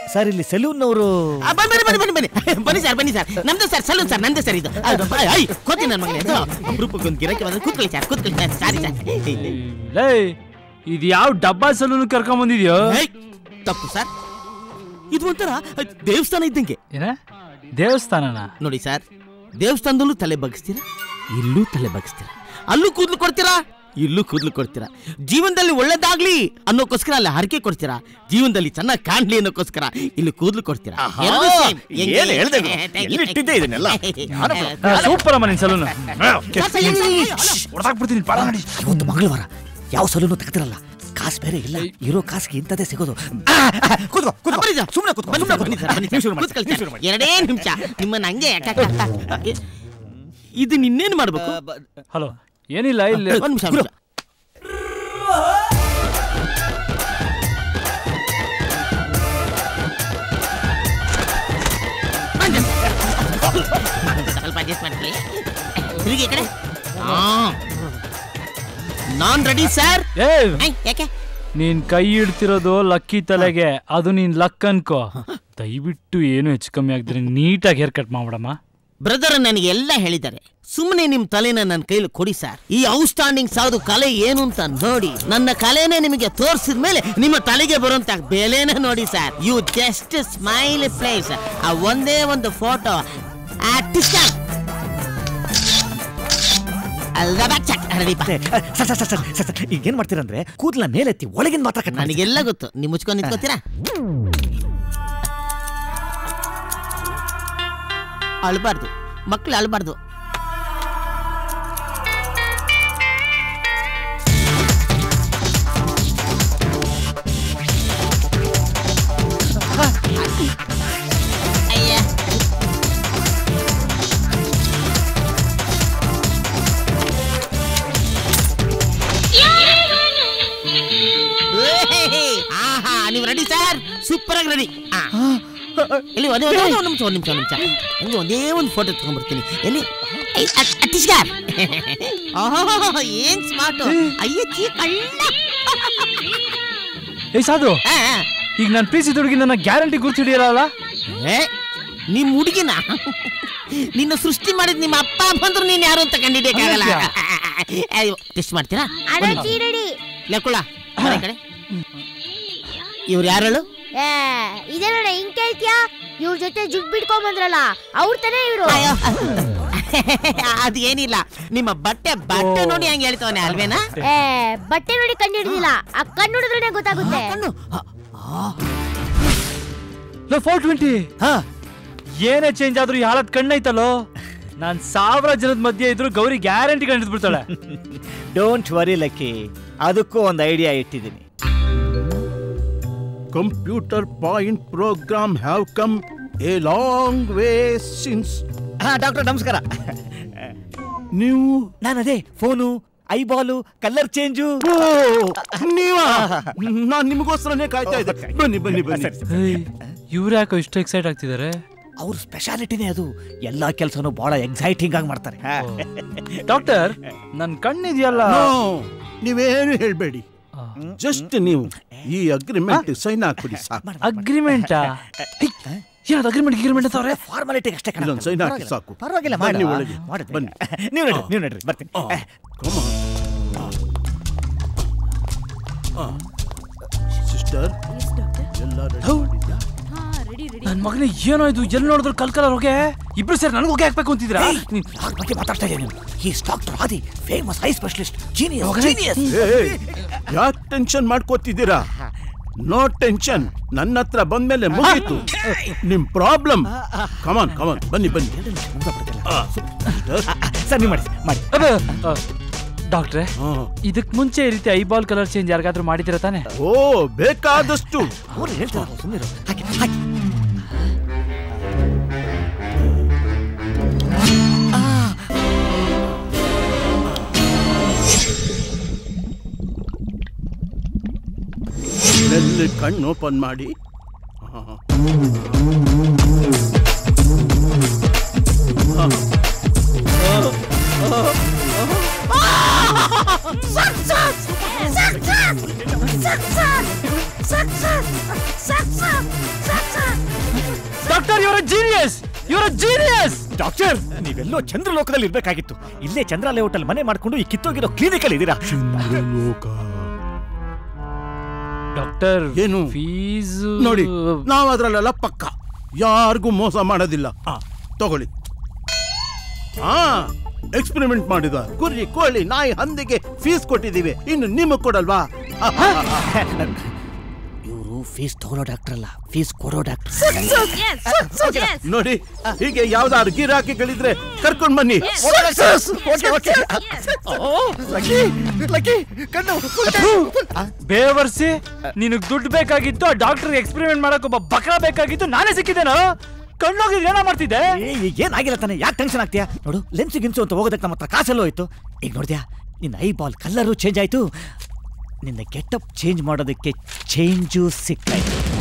Sir ಇಲ್ಲಿ salon ಅವರು ಆ, ಬನ್ನಿ ಬನ್ನಿ ಬನ್ನಿ ಬನ್ನಿ ಬನ್ನಿ ಬನ್ನಿ ಸರ್ ಬನ್ನಿ ಸರ್ ನಮ್ದು ಸರ್ ಸಲೂನ್ ಸರ್ ನಂದೇ ಸರ್ ಇದು ಅದು, ಬ- ಐ ಕೂತೀನಿ ನನ್ನ ಮಗನೇ ಅಪರೂಪಕ್ಕೆ ಒಂದು ಗಿರಕ್ಕೆ ಬಂದ್ರೆ ಕೂತ್ಕೊಳ್ಳಿ ಸರ್ ಕೂತ್ಕೊಳ್ಳಿ ಸರ್ ಸಾರಿ ಸರ್ ಲೇ ಇದು ಯಾವ ಡಬ್ಬಾ ಸಲೂನ್ ಕರ್ಕೊಂಡ್ ಬಂದಿದ್ಯೋ ಏಯ್, ತಪ್ಪು ಸರ್ ಇದು ಒಂಥರ ಅ, ದೇವಸ್ಥಾನ ಇದ್ದಂಗೆ ಏನ ದೇವಸ್ಥಾನನ ನೋಡಿ ಸರ್ ದೇವಸ್ಥಾನದಲ್ಲೂ ತಲೆ ಬಗ್ಸ್ತೀರಾ ಇಲ್ಲೂ ತಲೆ ಬಗ್ಸ್ತೀರಾ ಅಲ್ಲೂ ಕೂದಲು ಕೊಡ್ತೀರಾ ಇಲ್ಲೂ ಕೂದಲು ಕೊಡ್ತೀರಾ ಜೀವನದಲ್ಲಿ ಒಳ್ಳೇದಾಗ್ಲಿ ಅನ್ನೋಕ್ಕೋಸ್ಕರ ಅಲ್ಲಿ ಹರಕೆ ಕೊಡ್ತೀರಾ ಜೀವನದಲ್ಲಿ ಚೆನ್ನಾಗಿ ಕಾಣ್ಲಿ ಅನ್ನೋಕ್ಕೋಸ್ಕರ ಇಲ್ಲಿ ಕೂದಲು ಕೊಡ್ತೀರಾ ಆಹಾ, ಎರಡೂ same. ಹೆಂಗೆ? ಏನ್ ಹೇಳ್ದೆ ಗುರು? Thank you, ಎಲ್ಲಿ ಇಟ್ಟಿದ್ದೆ ಇದನ್ನೆಲ್ಲ? ಯಾರಪ್ಪ? ಸೂಪರ್ ಅಮ್ಮ ನಿನ್ ಸಲೂನ್ ಸರ್, ಸರ್, ಇರಿ, ಇರಿ, ಇರಿ. ಹೊಡೆದಾಕ್ಬಿಡ್ತೀನಿ ಪಾರ ನೋಡಿ ಇವತ್ತು ಮಂಗಳವಾರ ಯಾವ ಸಲೂನು ತೆಗ್ದಿರಲ್ಲ ಕಾಸು ಬೇರೆ ಇಲ್ಲ ಇರೋ ಕಾಸಿಗೆ ಇಂಥದ್ದೇ ಸಿಗೋದು ಆ, ಆ, ಕೂತ್ಕೋ, ಕೂತ್ಕೋ. ಬನ್ನಿ ಸರ್. ಸುಮ್ನೆ ಕೂತ್ಕೋ, ಬನ್ನಿ ಸುಮ್ನೆ ಸರ್, ಬನ್ನಿ ಸರ್, ಬನ್ನಿ ನೀವು ಸರ್. ಶುರು ಮಾಡಿ, ಕೂತ್ಕೊಳ್ಳಿ ನೀವು ಸರ್. ಶುರು ಮಾಡಿ. ಎರಡೇ ನಿಮಿಷ ನಿಮ್ಮನ್ನ ಹಂಗೆ ಯಾಕೆ ಇದು ನಿನ್ನೇನು ಮಾಡ್ಬೇಕು ಹಲೋ ಏನಿಲ್ಲ ಇಲ್ಲಿ ಒಂದ್ ನಿಮಿಷ ಒಂದ್ ನಿಮಿಷ. ಬಂದೆ. ಸ್ವಲ್ಪ ಅಡ್ಜಸ್ಟ್ ಮಾಡ್ಕೊಳ್ಳಿ ತಿರುಗಿ ಈ ಕಡೆ ನಾನ್ ರೆಡಿ ಸರ್ ಏ ಯಾಕೆ ನೀನ್ ಕೈ ಇಡ್ತಿರೋದು ಲಕ್ಕಿ ತಲೆಗೆ ಅದು ನೀನ್ ಲಕ್ ಅನ್ಕೋ ದಯವಿಟ್ಟು ಏನು ಹೆಚ್ಚು ಕಮ್ಮಿ ಆಗಿದ್ರೆ ನೀಟಾಗಿ ಹೇರ್ ಕಟ್ ಮಾಡ್ಬಿಡಮ್ಮ ಬ್ರದರ್ ನನಗೆ ಎಲ್ಲ ಹೇಳಿದ್ದಾರೆ ಸುಮ್ಮನೆ ನಿಮ್ ತಲೆನ ನನ್ನ ಕೈಲಿ ಕೊಡಿ ಸರ್ ಈ ಔಟ್ಸ್ಟ್ಯಾಂಡಿಂಗ್ ಸಾವುದು ಕಲೆ ಏನು ಅಂತ ನೋಡಿ ನನ್ನ ಕಲೆನೇ ನಿಮಗೆ ತೋರಿಸಿದ ಮೇಲೆ ನಿಮ್ಮ ತಲೆಗೆ ಬರುವಂತ ಬೆಲೆನ ನೋಡಿ sir you just smile please ಆ ಒಂದೇ ಒಂದು ಫೋಟೋ ರೆಡಿಪ್ಪ ಮತ್ತೆ, ಆ, sir sir sir sir sir ಈಗ ಏನ್ ಮಾಡ್ತೀರಂದ್ರೆ ಕೂದಲ ಮೇಲೆತ್ತಿ ಒಳಗಿನ ಮಾತ್ರ ಕಟ್ ಮಾಡಿ ನನಗೆಲ್ಲ ಗೊತ್ತು ನೀವು ಮುಚ್ಕೊಂಡು ನಿಂತ್ಕೋತೀರಾ ಅಳ್ಬಾರ್ದು ಮಕ್ಳು ಅಳ್ಬಾರ್ದು ಅಯ್ಯ. ಏಯ್! ಆಹಾ ನೀವು ರೆಡಿ ಸರ್ ಸೂಪರ್ ಆಗಿ ರೆಡಿ ಎಲ್ಲಿ ಒಂದೇ ಒಂದೇ ಒಂದು ನಿಮಿಷ ಒಂದು ನಿಮಿಷ ಒಂದು ನಿಮಿಷ ಹಂಗೆ ಒಂದೇ ಒಂದು ಫೋಟೋ ತಗೊಂಡ್ಬರ್ತೀನಿ ಎಲ್ಲಿ ಐ, ಅಟ್- ಅಟ್ಟಿಸ್ಗಾರ್ ಓಹೋ ಏನ್ ಸ್ಮಾರ್ಟ್ ಅಯ್ಯ ಚೀ ಕಳ್ಳ ಏ ಸಾಧು ಆ, ಆ. ಈಗ ನಾನು ಪ್ರೀತಿ ಹುಡುಗಿ ನನ್ನ ಗ್ಯಾರಂಟಿ ಗುರ್ತು ಹಿಡಿಯಲ್ಲ ಏ, ನಿಮ್ ಹುಡುಗಿನ ನಿನ್ನ ಸೃಷ್ಟಿ ಮಾಡಿದ್ ನಿಮ್ಮ ಅಪ್ಪ ಬಂದ್ರು ನೀನ್ ಯಾರು ಅಂತ ಕಂಡಿಡಿಯಕ್ಕಾಗಲ್ಲ ಟೆಸ್ಟ್ ಮಾಡ್ತೀರಾ ಅಡಚಿ ರೆಡಿ ಲೆಕ್ಕುಳ ಕಡೆ ಇವ್ರು ಯಾರು ಏ ಇದೇ ನೋಡ ಹಿಂಗ್ ಕೇಳ್ತ್ಯಾ ಇವ್ರ ಜೊತೆ ಜುಗ್ ಬಿಡ್ಕೊಂಡ್ ಬಂದ್ರಲ್ಲ ಅವ್ರ ತಾನೇ ಇವ್ರು ಅದು ಏನಿಲ್ಲ ನಿಮ್ಮ ಬಟ್ಟೆ ಬಟ್ಟೆ ನೋಡಿ ಹಂಗೆ ಹೇಳ್ತವನೆ ಅಲ್ವೇನಾ ಏ ಬಟ್ಟೆ ನೋಡಿ ಕಂಡು ಹಿಡಿದಿಲ್ಲ ಆ ಕಣ್ಣು ನೋಡಿದ್ರೆ ಗೊತ್ತಾಗುತ್ತೆ ಕಣ್ಣು. ಫೋರ್ ಟ್ವೆಂಟಿ ಹಾ ಏನೇ ಚೇಂಜ್ ಆದ್ರೂ ಈ ಹಾಳತ್ ಕಣ್ಣೈತಲ್ಲೋ ನಾನ್ ಸಾವಿರ ಜನದ ಮಧ್ಯೆ ಇದ್ರು ಗೌರಿ ಗ್ಯಾರಂಟಿ ಕಂಡಿದ್ ಬಿಡ್ತಾಳೆ ಡೋಂಟ್ ವರಿ ಲಕ್ಕಿ ಅದಕ್ಕೂ ಒಂದು ಐಡಿಯಾ ಇಟ್ಟಿದ್ದೀನಿ computer point program have come a long way since ಹಾ ಡಾಕ್ಟರ್ ನಮಸ್ಕಾರ ನೀವು ನಾನು ಅದೇ ಫೋನು ಐಬಾಲು ಕಲರ್ ಚೇಂಜು ನೀವ ನಾನ್ ನಿಮಗೋಸ್ಕರನೇ ಕಾಯ್ತಾ ಇದ್ದೆ ಬನ್ನಿ ಬನ್ನಿ ಬನ್ನಿ ಇವ್ರು ಯಾಕೋ ಇಷ್ಟು ಎಕ್ಸೈಟ್ ಆಗ್ತಿದ್ದಾರೆ ಅವ್ರ ಸ್ಪೆಷಾಲಿಟಿನೇ ಅದು ಎಲ್ಲಾ ಕೆಲಸನೂ ಬಹಳ ಎಕ್ಸೈಟಿಂಗ್ ಆಗಿ ಮಾಡ್ತಾರೆ ಡಾಕ್ಟರ್ ನನ್ ಕಣ್ಣಿದ್ಯಲ್ಲ No, ನೀವೇನು ಹೇಳ್ಬೇಡಿ ಜಸ್ಟ್ ನೀವು ಈ ಅಗ್ರಿಮೆಂಟ್ ಸೈನ್ ಹಾಕ್ಬಿಡಿ ಸಾಕು ಅಗ್ರಿಮೆಂಟ್ ಏನದು ಅಗ್ರಿಮೆಂಟ್ ಅಗ್ರಿಮೆಂಟ್ ಅಂತವ್ರೆ ಫಾರ್ಮಾಲಿಟಿಗೆ ಅಷ್ಟೇ ಕಣಪ್ಪ. ಇಲ್ಲೊಂದು sign ಹಾಕಿ ಪರವಾಗಿಲ್ಲ. ಸಾಕು. ಪರವಾಗಿಲ್ಲ ಬನ್ನಿ ಮಾಡಿ ಒಳಗೆ. ಬನ್ನಿ. ನೀವು ನಡ್ರಿ ನೀವು ನಡ್ರಿ ಬರ್ತೀನಿ ಆ, come on. ಆ. ಸಿಸ್ಟರ್ ಎಲ್ಲ ready ಮಾಡಿದ್ಯಾ? ನನ್ ಮಗನೇ ಏನೋ ಇದು ಎಲ್ಲಿ ನೋಡಿದ್ರು ಕಲ್ ಕಲರ್ ಹೋಗೆ ಇಬ್ರು ಸೇರಿ ನನಗೆ ಹೋಗಿ ಹಾಕ್ಬೇಕು ಅಂತಿದ್ರ ಯಾರ ಬಗ್ಗೆ ಮಾತಾಡ್ತಾ ಇದ್ದೀನಿ ಈ doctor Aadi famous eye specialist genius ಮಗನೇ. ಜೀನಿಯಸ್ ಏಯ್, ಯಾಕ್ ಟೆನ್ಷನ್ ಮಾಡ್ಕೋತಿದ್ದೀರಾ ನೋ ಟೆನ್ಷನ್ ನನ್ನ ಹತ್ರ ಬಂದ್ಮೇಲೆ ಮುಗೀತು ನಿಮ್ ಪ್ರಾಬ್ಲಮ್ ಕಮಾನ್ ಕಮಾನ್ ಬನ್ನಿ ಬನ್ನಿ ಆ, sister. ಸರ್ ನೀವು ಮಾಡಿ ಮಾಡಿ ಡಾಕ್ಟ್ರೆ ಆ. ಇದಕ್ ಮುಂಚೆ ಈ ರೀತಿ ಐಬಾಲ್ ಕಲರ್ ಚೇಂಜ್ ಯಾರಿಗಾದ್ರೂ ಮಾಡಿದಿರ ತಾನೆ ಓ ಬೇಕಾದಷ್ಟು ಅವ್ರು ಹೇಳ್ತಾರೆ ಸುಮ್ಮನೆ ಹಾಕಿ ಹಾಕಿ ಮೆಲ್ಲಿ ಕಣ್ಣು ಓಪನ್ ಮಾಡಿ ಆ. ಡಾಕ್ಟರ್ ಇವರ ಜೀನಿಯಸ್ ಇವರ ಜೀನಿಯಸ್ ಡಾಕ್ಟರ್ ನೀವೆಲ್ಲೋ ಚಂದ್ರಲೋಕದಲ್ಲಿ ಇರ್ಬೇಕಾಗಿತ್ತು ಇಲ್ಲೇ ಚಂದ್ರ ಲೇಔಟ್ ಅಲ್ಲಿ ಮನೆ ಮಾಡ್ಕೊಂಡು ಈ ಕಿತ್ತೋಗಿರೋ ಕ್ಲಿನಿಕ್ ಅಲ್ಲಿ ಇದ್ದೀರಾ ಡಾಕ್ಟರ್ ಏನು? ಫೀಸ್ ನೋಡಿ ನಾವು ಅದ್ರಲ್ಲೆಲ್ಲ ಪಕ್ಕ ಯಾರಿಗೂ ಮೋಸ ಮಾಡೋದಿಲ್ಲ ಆ, ತಗೊಳ್ಳಿ ಹಾ ಎಕ್ಸ್ಪೆರಿಮೆಂಟ್ ಮಾಡಿದ ಕುರಿ ಕೋಳಿ ನಾಯಿ ಹಂದಿಗೆ ಫೀಸ್ ಕೊಟ್ಟಿದ್ದೀವಿ ಇನ್ನು ನಿಮಗ್ ಕೊಡಲ್ವಾ ಇವರು ಫೀಸ್ ತಗೊಳ್ಳೋ ಡಾಕ್ಟರ್ ಅಲ್ಲ ಫೀಸ್ ಕೊಡೋ ಡಾಕ್ಟರ್ ನೋಡಿ ಹೀಗೆ ಯಾವ್ದಾದ್ರು ಗಿರಾಕಿಗಳಿದ್ರೆ ಕರ್ಕೊಂಡ್ ಬನ್ನಿ ಬೇವರ್ಸಿ ನಿನಗ್ ದುಡ್ಡು ಬೇಕಾಗಿತ್ತು ಆ ಡಾಕ್ಟರ್ ಎಕ್ಸ್ಪೆರಿಮೆಂಟ್ ಮಾಡಕ್ ಒಬ್ಬ ಬಕ್ರ ಬೇಕಾಗಿತ್ತು ನಾನೇ ಸಿಕ್ಕಿದ್ದೇನೋ ಕಣ್ಣೋಗಿದ್ರೆ ಏನೋ ಮಾಡ್ತಿದ್ದೆ ಏನಾಗಿಲ್ಲ ತಾನೆ ಯಾಕೆ ಟೆನ್ಷನ್ ಆಗ್ತೀಯಾ ನೋಡು ಲೆನ್ಸ್ ಗಿನ್ಸು ಅಂತ ಹೋಗೋದಕ್ಕೆ ನಮ್ಮ ಹತ್ರ ಕಾಸೆಲ್ಲೋ ಹೋಯ್ತು ಈಗ ನೋಡಿದ್ಯಾ ನಿನ್ನ ಐ ಬಾಲ್ ಕಲರು ಚೇಂಜ್ ಆಯ್ತು ನಿನ್ನ ಗೆಟಪ್ ಚೇಂಜ್ ಮಾಡೋದಕ್ಕೆ ಚೇಂಜು ಸಿಕ್ತಾಯ್ತು